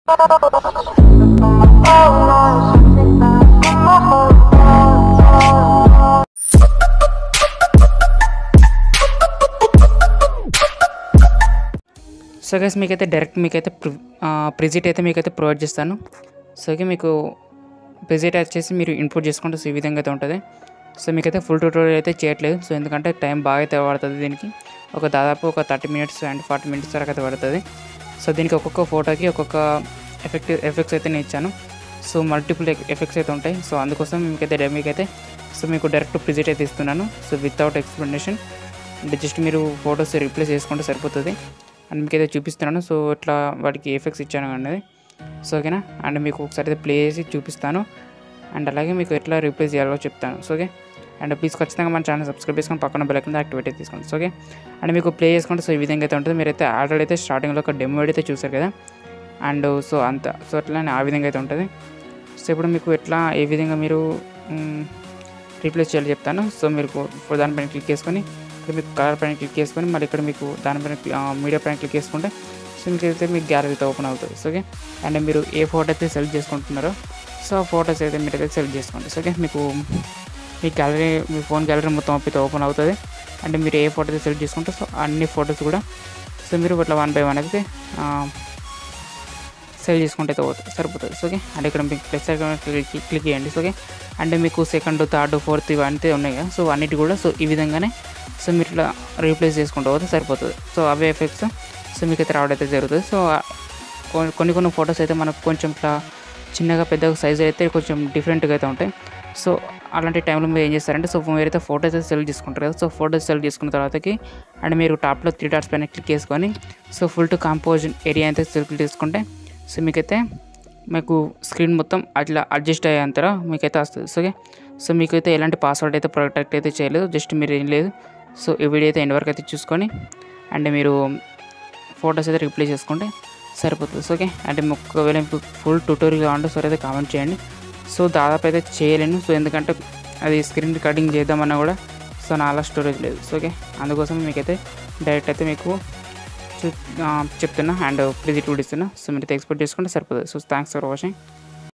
so guys మీకైతే direct మీకైతే ప్రిజిట్ అయితే మీకైతే ప్రొవైడ్ చేస్తాను సో ఓకే మీకు ప్రిజిట్ వచ్చేసి మీరు ఇన్పుట్ చేసుకుంటే సో ఈ విధంగా అయితే ఉంటుంది సో మీకైతే ఫుల్ ట్యూటోరియల్ అయితే చేయట్లేదు సో ఎందుకంటే టైం బాగా అయితే పడుతుంది దీనికి ఒక దాదాపు ఒక thirty minutes and forty minutes వరకు అయితే పడుతుంది సో దీనికి ఒక్కొక్క ఫోటోకి ఒక్కొక్క ఎఫెక్ట్ ఎఫెక్ట్స్ అయితే నేను ఇచ్చాను సో మల్టిపుల్ ఎఫెక్ట్స్ అయితే ఉంటాయి సో అందుకోసం మీకైతే మీకైతే సో మీకు డైరెక్ట్ ప్రిజిట్ అయితే ఇస్తున్నాను సో వితౌట్ ఎక్స్ప్లెనేషన్ అంటే జస్ట్ మీరు ఫొటోస్ రీప్లేస్ చేసుకుంటే సరిపోతుంది అండ్ మీకు అయితే చూపిస్తున్నాను సో ఇట్లా వాటికి ఎఫెక్ట్స్ ఇచ్చాను అనేది సో ఓకేనా అండ్ మీకు ఒకసారి అయితే ప్లే చేసి చూపిస్తాను అండ్ అలాగే మీకు ఎట్లా రీప్లేస్ చేయాలో చెప్తాను సో ఓకే అండ్ ప్లీజ్ ఖచ్చితంగా మన ఛానల్ సబ్స్క్రైబ్ చేసుకొని పక్కన బెల్ కింద యాక్టివేట్ అయితే తీసుకోండి సో ఓకే అండ్ మీకు ప్లే చేసుకుంటే సో ఈ విధంగా అయితే ఉంటుంది మీరైతే ఆల్రెడీ అయితే స్టార్టింగ్లో ఒక డెమో అయితే చూసారు కదా అండ్ సో అంత సో అట్లానే ఆ విధంగా అయితే ఉంటుంది సో ఇప్పుడు మీకు ఎట్లా ఏ విధంగా మీరు రీప్లేస్ చేయాలో చెప్తాను సో మీరు ఇప్పుడు దానిపైన క్లిక్ చేసుకొని ఇక్కడ మీకు కలర్ పైన క్లిక్ చేసుకొని మళ్ళీ ఇక్కడ మీకు దానిపైన మీడియా పైన క్లిక్ చేసుకుంటే సో మీకు అయితే మీకు గ్యాలరీతో ఓపెన్ అవుతుంది సో ఓకే అండ్ మీరు ఏ ఫోటో అయితే సెలెక్ట్ చేసుకుంటున్నారో సో ఆ ఫోటోస్ అయితే మీరు అయితే సెలెక్ట్ చేసుకోండి సో ఓకే మీకు మీ గ్యాలరీ మీ ఫోన్ గ్యాలరీ మొత్తం అయితే ఓపెన్ అవుతుంది అంటే మీరు ఏ ఫోటో అయితే సెలెక్ట్ చేసుకుంటే సో అన్ని ఫొటోస్ కూడా సో మీరు ఇట్లా వన్ బై వన్ అయితే సేవ్ చేసుకుంటే అయితే పోతుంది సరిపోతుంది సో ఓకే అంటే ఇక్కడ మీకు ప్లస్ క్లిక్ క్లిక్ చేయండి సో ఓకే అంటే మీకు సెకండ్ థర్డ్ ఫోర్త్ ఇవన్నీ ఉన్నాయి కదా సో అన్నిటి కూడా సో ఈ విధంగానే సో మీరు ఇట్లా రీప్లేస్ చేసుకుంటూ పోతే సరిపోతుంది సో అవే ఎఫెక్ట్స్ సో మీకు అయితే రావడం అయితే జరుగుతుంది సో కొ- కొన్ని కొన్ని ఫొటోస్ అయితే మనకు కొంచెం ఇట్లా చిన్నగా పెద్దగా సైజు అయితే కొంచెం డిఫరెంట్గా అయితే ఉంటాయి సో అలాంటి టైంలో మీరు ఏం చేస్తారంటే సో మీరైతే ఫోటోస్ అయితే సెలెక్ట్ చేసుకుంటారు కదా సో ఫోటోస్ సెలెక్ట్ చేసుకున్న తర్వాతకి అండ్ మీరు టాప్లో త్రీ డాట్స్ పైన క్లిక్ చేసుకొని so full to composition area అయితే సెలెక్ట్ చేసుకుంటే సో మీకైతే మీకు స్క్రీన్ మొత్తం అట్లా అడ్జస్ట్ అయ్యేంతరా మీకైతే వస్తుంది సో ఓకే సో మీకైతే ఎలాంటి పాస్వర్డ్ అయితే ప్రొటెక్ట్ అయితే చేయలేదు జస్ట్ మీరు ఏం లేదు సో ఈ వీడియో అయితే ఎండ్ వరకు అయితే చూసుకొని అండ్ మీరు ఫొటోస్ అయితే రిప్లై చేసుకుంటే సరిపోతుంది సో ఓకే అంటే మీకు ఒకవేళ మీకు ఫుల్ ట్యూటోరియల్ కావాలంటే సరే అయితే కామెంట్ చేయండి సో దాదాపు అయితే చేయలేను సో ఎందుకంటే అది స్క్రీన్ రికార్డింగ్ చేద్దామన్నా కూడా సో నా అలా స్టోరేజ్ లేదు సో ఓకే అందుకోసం మీకైతే డైరెక్ట్ అయితే మీకు చూ- ఆ, చెప్తున్నా అండ్ ప్లీజ్ ఇటు కూడా ఇస్తున్నా సో మీరు ఎక్స్పెక్ట్ చేసుకుంటే సరిపోతుంది సో థ్యాంక్స్ ఫర్ వాచింగ్